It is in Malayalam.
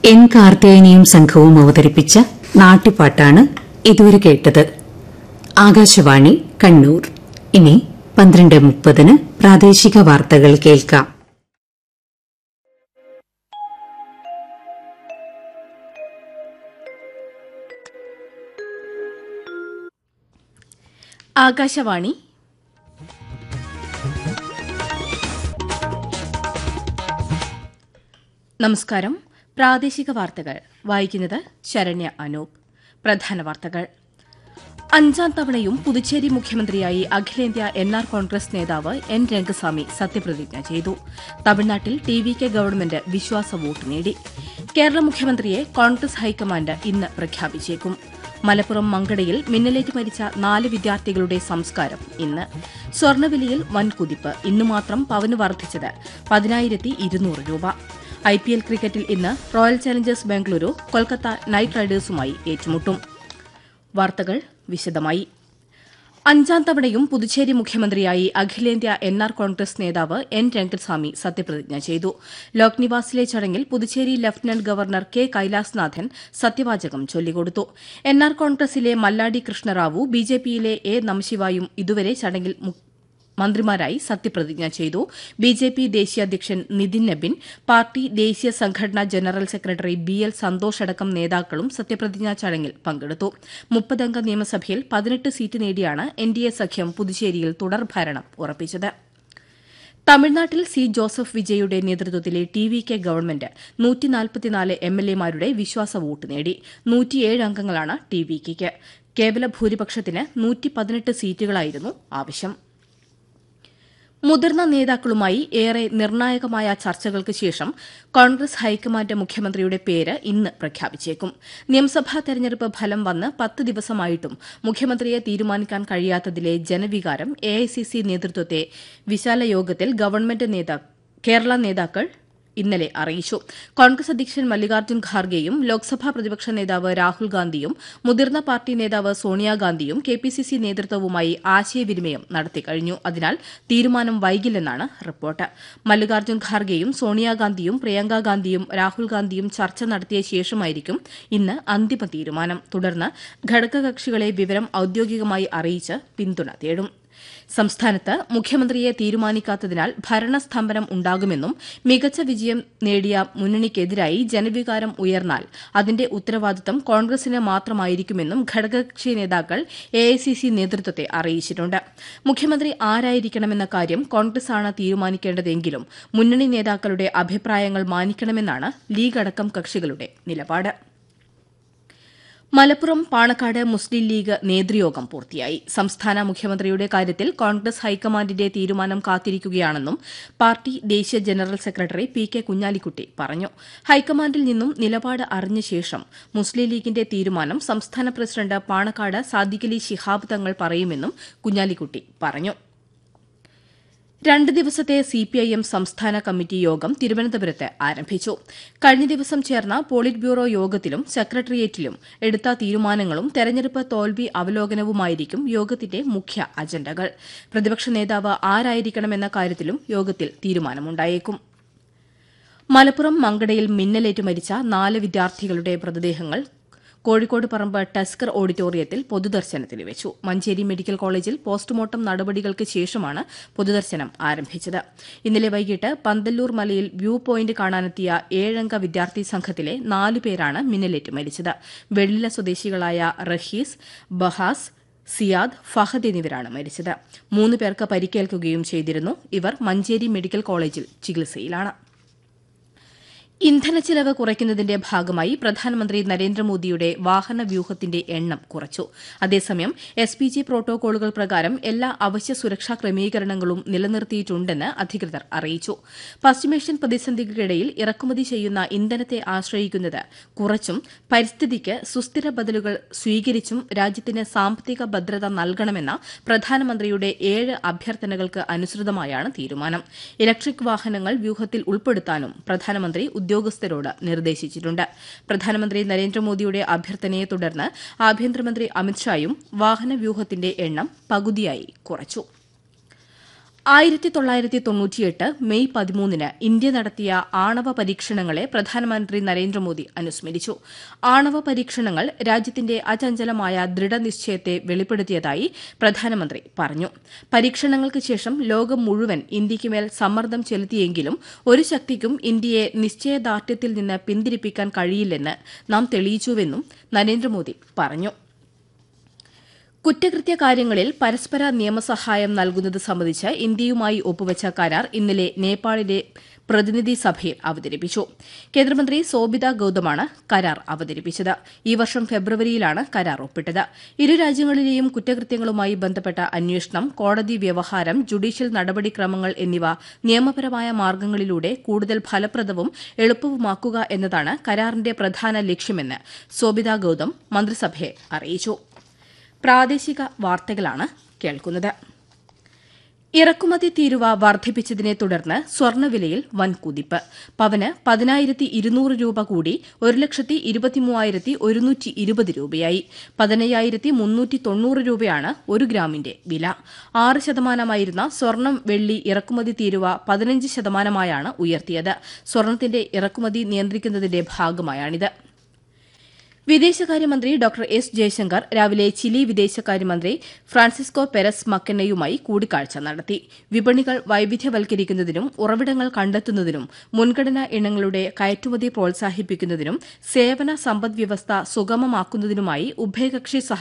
എൻ കാർത്തിയായനിയും സംഘവും അവതരിപ്പിച്ച നാട്ടുപാട്ടാണ് ഇതുവരെ കേട്ടത് ആകാശവാണി കണ്ണൂർ ഇനി പന്ത്രണ്ട് മുപ്പതിന് പ്രാദേശിക വാർത്തകൾ കേൾക്കാം ആകാശവാണി നമസ്കാരം പ്രാദേശിക വാർത്തകൾ വായിക്കുന്നത് ശരണ്യ അനൂപ് പ്രധാന വാർത്തകൾ അഞ്ചാം തവണയും പുതുച്ചേരി മുഖ്യമന്ത്രിയായി അഖിലേന്ത്യാ എൻ ആർ കോൺഗ്രസ് നേതാവ് എൻ രംഗസ്വാമി സത്യപ്രതിജ്ഞ ചെയ്തു തമിഴ്നാട്ടിൽ ടി വി കെ ഗവൺമെന്റ് വിശ്വാസ വോട്ട് നേടി കേരള മുഖ്യമന്ത്രിയെ കോൺഗ്രസ് ഹൈക്കമാൻഡ് ഇന്ന് പ്രഖ്യാപിച്ചേക്കും മലപ്പുറം മങ്കടയിൽ മിന്നലേറ്റ് മരിച്ച നാല് വിദ്യാർത്ഥികളുടെ സംസ്കാരം ഇന്ന് സ്വർണ്ണവിലയിൽ വൻ കുതിപ്പ് ഇന്ന് മാത്രം പവന് വർദ്ധിച്ചത് പതിനായിരത്തി ഇരുന്നൂറ് രൂപ ഐ പി എൽ ക്രിക്കറ്റിൽ ഇന്ന് royal challengers Bengaluru Kolkata knight റൈഡേഴ്സുമായി ഏറ്റുമുട്ടും വാർത്തകൾ വിശദമായി അഞ്ചാം തവണയും പുതുച്ചേരി മുഖ്യമന്ത്രിയായി അഖിലേന്ത്യാ എൻ ആർ കോൺഗ്രസ് നേതാവ് എൻ രംഗസ്വാമി സത്യപ്രതിജ്ഞ ചെയ്തു ലോക്നിവാസിലെ ചടങ്ങിൽ Puducherry lieutenant governor K Kailashnathan സത്യവാചകം ചൊല്ലിക്കൊടുത്തു എൻ ആർ കോൺഗ്രസിലെ മല്ലാടി കൃഷ്ണറാവു ബിജെപിയിലെ എ നമശിവായും ഇതുവരെ ചടങ്ങിൽ മു- മന്ത്രിമാരായി സത്യപ്രതിജ്ഞ ചെയ്തു ബിജെപി ദേശീയ അധ്യക്ഷൻ നിതിൻ നബിൻ പാർട്ടി ദേശീയ സംഘടനാ general secretary B L Santhosh അടക്കം നേതാക്കളും സത്യപ്രതിജ്ഞാ ചടങ്ങിൽ പങ്കെടുത്തു മുപ്പതംഗ നിയമസഭയിൽ പതിനെട്ട് സീറ്റ് നേടിയാണ് എൻ ഡി എ സഖ്യം പുതുച്ചേരിയിൽ തുടർഭരണം ഉറപ്പിച്ചത് തമിഴ്നാട്ടിൽ സി ജോസഫ് വിജയുടെ നേതൃത്വത്തിലെ ടി വി കെ ഗവൺമെന്റ് നൂറ്റിനാൽപ്പത്തിനാല് എം എൽ എമാരുടെ വിശ്വാസ വോട്ട് നേടി നൂറ്റിയേഴ് അംഗങ്ങളാണ് ടി വി കെയ്ക്ക് കേവല ഭൂരിപക്ഷത്തിന് നൂറ്റി പതിനെട്ട് സീറ്റുകളായിരുന്നു ആവശ്യം മുതിർന്ന നേതാക്കളുമായി ഏറെ നിർണായകമായ ചർച്ചകൾക്ക് ശേഷം കോൺഗ്രസ് ഹൈക്കമാൻഡ് മുഖ്യമന്ത്രിയുടെ പേര് ഇന്ന് പ്രഖ്യാപിച്ചേക്കും നിയമസഭാ തെരഞ്ഞെടുപ്പ് ഫലം വന്ന് പത്ത് ദിവസമായിട്ടും മുഖ്യമന്ത്രിയെ തീരുമാനിക്കാൻ കഴിയാത്തതിലെ ജനവികാരം എഐസിസി നേതൃത്വത്തെ വിശാല യോഗത്തിൽ ഗവൺമെന്റ് നേതാ കേരള നേതാക്കൾ ഇന്നലെ അറിയിച്ചു കോൺഗ്രസ് അധ്യക്ഷൻ മല്ലികാർജ്ജുൻ ഖാർഗെയും ലോക്സഭാ പ്രതിപക്ഷ നേതാവ് രാഹുൽ ഗാന്ധിയും മുതിർന്ന പാർട്ടി നേതാവ് സോണിയാഗാന്ധിയും കെപിസിസി നേതൃത്വവുമായി ആശയവിനിമയം നടത്തിക്കഴിഞ്ഞു അതിനാൽ തീരുമാനം വൈകില്ലെന്നാണ് റിപ്പോർട്ട് മല്ലികാർജ്ജുൻ ഖാർഗെയും സോണിയാഗാന്ധിയും പ്രിയങ്ക ഗാന്ധിയും രാഹുൽ ഗാന്ധിയും ചർച്ച നടത്തിയ ശേഷമായിരിക്കും ഇന്ന് അന്തിമ തീരുമാനം തുടർന്ന് ഘടകകക്ഷികളെ വിവരം ഔദ്യോഗികമായി അറിയിച്ച് പിന്തുണ തേടും സംസ്ഥാനത്ത് മുഖ്യമന്ത്രിയെ തീരുമാനിക്കാത്തതിനാൽ ഭരണസ്തംഭനം ഉണ്ടാകുമെന്നും മികച്ച വിജയം നേടിയ മുന്നണിക്കെതിരായി ജനവികാരം ഉയർന്നാൽ അതിന്റെ ഉത്തരവാദിത്തം കോൺഗ്രസിന് മാത്രമായിരിക്കുമെന്നും ഘടകകക്ഷി നേതാക്കൾ എഐസിസി നേതൃത്വത്തെ അറിയിച്ചിട്ടുണ്ട് മുഖ്യമന്ത്രി ആരായിരിക്കണമെന്ന കാര്യം കോൺഗ്രസാണ് തീരുമാനിക്കേണ്ടതെങ്കിലും മുന്നണി നേതാക്കളുടെ അഭിപ്രായങ്ങൾ മാനിക്കണമെന്നാണ് ലീഗ് അടക്കം കക്ഷികളുടെ നിലപാട് മലപ്പുറം പാണക്കാട് മുസ്ലിം ലീഗ് നേതൃയോഗം പൂർത്തിയായി സംസ്ഥാന മുഖ്യമന്ത്രിയുടെ കാര്യത്തിൽ കോൺഗ്രസ് ഹൈക്കമാൻഡിന്റെ തീരുമാനം കാത്തിരിക്കുകയാണെന്നും പാർട്ടി ദേശീയ general secretary P K Kunhalikutty പറഞ്ഞു ഹൈക്കമാൻഡിൽ നിന്നും നിലപാട് അറിഞ്ഞ ശേഷം മുസ്ലിം ലീഗിന്റെ തീരുമാനം സംസ്ഥാന പ്രസിഡന്റ് പാണക്കാട് സാദിഖലി ശിഹാബ് തങ്ങൾ പറയുമെന്നും കുഞ്ഞാലിക്കുട്ടി പറഞ്ഞു രണ്ട് ദിവസത്തെ സിപിഐഎം സംസ്ഥാന കമ്മിറ്റി യോഗം തിരുവനന്തപുരത്ത് ആരംഭിച്ചു കഴിഞ്ഞ ദിവസം ചേർന്ന പോളിറ്റ് ബ്യൂറോ യോഗത്തിലും സെക്രട്ടേറിയറ്റിലും എടുത്ത തീരുമാനങ്ങളും തെരഞ്ഞെടുപ്പ് തോൽവി അവലോകനവുമായിരിക്കും യോഗത്തിന്റെ മുഖ്യ അജണ്ടകൾ പ്രതിപക്ഷ നേതാവ് ആരായിരിക്കണമെന്ന കാര്യത്തിലും യോഗത്തിൽ തീരുമാനമുണ്ടായേക്കും മലപ്പുറം മങ്കടയിൽ മിന്നലേറ്റ് മരിച്ച നാല് വിദ്യാർത്ഥികളുടെ മൃതദേഹങ്ങൾ കോഴിക്കോട് പറമ്പ് ടസ്കർ ഓഡിറ്റോറിയത്തിൽ പൊതുദർശനത്തിന് വെച്ചു മഞ്ചേരി മെഡിക്കൽ കോളേജിൽ പോസ്റ്റ്മോർട്ടം നടപടികൾക്ക് ശേഷമാണ് പൊതുദർശനം ആരംഭിച്ചത് ഇന്നലെ വൈകിട്ട് പന്തല്ലൂർ മലയിൽ വ്യൂ പോയിന്റ് കാണാനെത്തിയ ഏഴംഗ വിദ്യാർത്ഥി സംഘത്തിലെ നാലു പേരാണ് മിന്നലേറ്റ് മരിച്ചത് വെള്ളില സ്വദേശികളായ റഹീസ് ബഹാസ് സിയാദ് ഫഹദ് എന്നിവരാണ് മരിച്ചത് മൂന്ന് പേർക്ക് പരിക്കേൽക്കുകയും ചെയ്തിരുന്നു ഇവർ മഞ്ചേരി മെഡിക്കൽ കോളേജിൽ ചികിത്സയിലാണ് ഇന്ധന ചെലവ് കുറയ്ക്കുന്നതിന്റെ ഭാഗമായി പ്രധാനമന്ത്രി നരേന്ദ്രമോദിയുടെ വാഹന വ്യൂഹത്തിന്റെ എണ്ണം കുറച്ചു അതേസമയം എസ് പി ജി പ്രോട്ടോകോളുകൾ പ്രകാരം എല്ലാ അവശ്യ സുരക്ഷാ ക്രമീകരണങ്ങളും നിലനിർത്തിയിട്ടുണ്ടെന്ന് അധികൃതർ അറിയിച്ചു പശ്ചിമേഷ്യൻ പ്രതിസന്ധിക്കിടയിൽ ഇറക്കുമതി ചെയ്യുന്ന ഇന്ധനത്തെ ആശ്രയിക്കുന്നത് കുറച്ചും പരിസ്ഥിതിക്ക് സുസ്ഥിര ബദലുകൾ സ്വീകരിച്ചും രാജ്യത്തിന് സാമ്പത്തിക ഭദ്രത നൽകണമെന്ന പ്രധാനമന്ത്രിയുടെ ഏഴ് അഭ്യർത്ഥനകൾക്ക് അനുസൃതമായാണ് തീരുമാനം ഇലക്ട്രിക് വാഹനങ്ങൾ വ്യൂഹത്തിൽ ഉൾപ്പെടുത്താനും പ്രധാനമന്ത്രി ഉദ്യോഗസ്ഥരോട് നിർദ്ദേശിച്ചിട്ടുണ്ട് പ്രധാനമന്ത്രി നരേന്ദ്രമോദിയുടെ അഭ്യർത്ഥനയെ തുടർന്ന് ആഭ്യന്തരമന്ത്രി അമിത്ഷായും വാഹന വ്യൂഹത്തിന്റെ എണ്ണം പകുതിയായി കുറച്ചു ആയിരത്തി തൊള്ളായിരത്തി തൊണ്ണൂറ്റിയെട്ട് മെയ് പതിമൂന്നിന് ഇന്ത്യ നടത്തിയ ആണവ പരീക്ഷണങ്ങളെ പ്രധാനമന്ത്രി നരേന്ദ്രമോദി അനുസ്മരിച്ചു ആണവ പരീക്ഷണങ്ങൾ രാജ്യത്തിന്റെ അചഞ്ചലമായ ദൃഢനിശ്ചയത്തെ വെളിപ്പെടുത്തിയതായി പ്രധാനമന്ത്രി പറഞ്ഞു പരീക്ഷണങ്ങൾക്ക് ശേഷം ലോകം മുഴുവൻ ഇന്ത്യയ്ക്കുമേൽ സമ്മർദ്ദം ചെലുത്തിയെങ്കിലും ഒരു ശക്തിക്കും ഇന്ത്യയെ നിശ്ചയദാർഢ്യത്തിൽ നിന്ന് പിന്തിരിപ്പിക്കാൻ കഴിയില്ലെന്ന് നാം തെളിയിച്ചുവെന്നും നരേന്ദ്രമോദി പറഞ്ഞു കുറ്റകൃത്യ കാര്യങ്ങളിൽ പരസ്പര നിയമസഹായം നൽകുന്നത് സംബന്ധിച്ച് ഇന്ത്യയുമായി ഒപ്പുവച്ച കരാർ ഇന്നലെ നേപ്പാളിലെ പ്രതിനിധി സഭയിൽ അവതരിപ്പിച്ചു കേന്ദ്രമന്ത്രി സോബിത ഗൌതമാണ് കരാർ അവതരിപ്പിച്ചത് ഈ വർഷം ഫെബ്രുവരിയിലാണ് കരാർ ഒപ്പിട്ടത് ഇരു രാജ്യങ്ങളിലെയും കുറ്റകൃത്യങ്ങളുമായി ബന്ധപ്പെട്ട അന്വേഷണം കോടതി വ്യവഹാരം ജുഡീഷ്യൽ നടപടിക്രമങ്ങൾ എന്നിവ നിയമപരമായ മാർഗ്ഗങ്ങളിലൂടെ കൂടുതൽ ഫലപ്രദവും എളുപ്പവുമാക്കുക എന്നതാണ് കരാറിന്റെ പ്രധാന ലക്ഷ്യമെന്ന് സോബിത ഗൌതം മന്ത്രിസഭയെ അറിയിച്ചു പ്രാദേശിക വാർത്തകളാണ് കേൾക്കുന്നത് ഇറക്കുമതി തീരുവ വർദ്ധിപ്പിച്ചതിനെ തുടർന്ന് സ്വർണ്ണവിലയിൽ വൻ കുതിപ്പ് പവന് പതിനായിരത്തി ഇരുന്നൂറ് രൂപ കൂടി ഒരു ലക്ഷത്തി ഇരുപത്തിമൂവായിരത്തി ഒരുന്നൂറ്റി ഇരുപത് രൂപയായി പതിനയ്യായിരത്തി മുന്നൂറ്റി തൊണ്ണൂറ് രൂപയാണ് ഒരു ഗ്രാമിന്റെ വില ആറ് ശതമാനമായിരുന്ന സ്വർണം വെള്ളി ഇറക്കുമതി തീരുവ പതിനഞ്ച് ശതമാനമായാണ് ഉയർത്തിയത് സ്വർണത്തിന്റെ ഇറക്കുമതി നിയന്ത്രിക്കുന്നതിന്റെ ഭാഗമായാണിത് വിദേശകാര്യമന്ത്രി ഡോക്ടർ എസ് ജയശങ്കർ രാവിലെ ചിലി വിദേശകാര്യമന്ത്രി ഫ്രാൻസിസ്കോ പെരസ് മക്കന്നയുമായി കൂടിക്കാഴ്ച നടത്തി വിപണികൾ വൈവിധ്യവൽക്കരിക്കുന്നതിനും ഉറവിടങ്ങൾ കണ്ടെത്തുന്നതിനും മുൻഗണനാ ഇനങ്ങളുടെ കയറ്റുമതി പ്രോത്സാഹിപ്പിക്കുന്നതിനും സേവന സമ്പദ്വ്യവസ്ഥ സുഗമമാക്കുന്നതിനുമായി ഉഭയകക്ഷി സഹ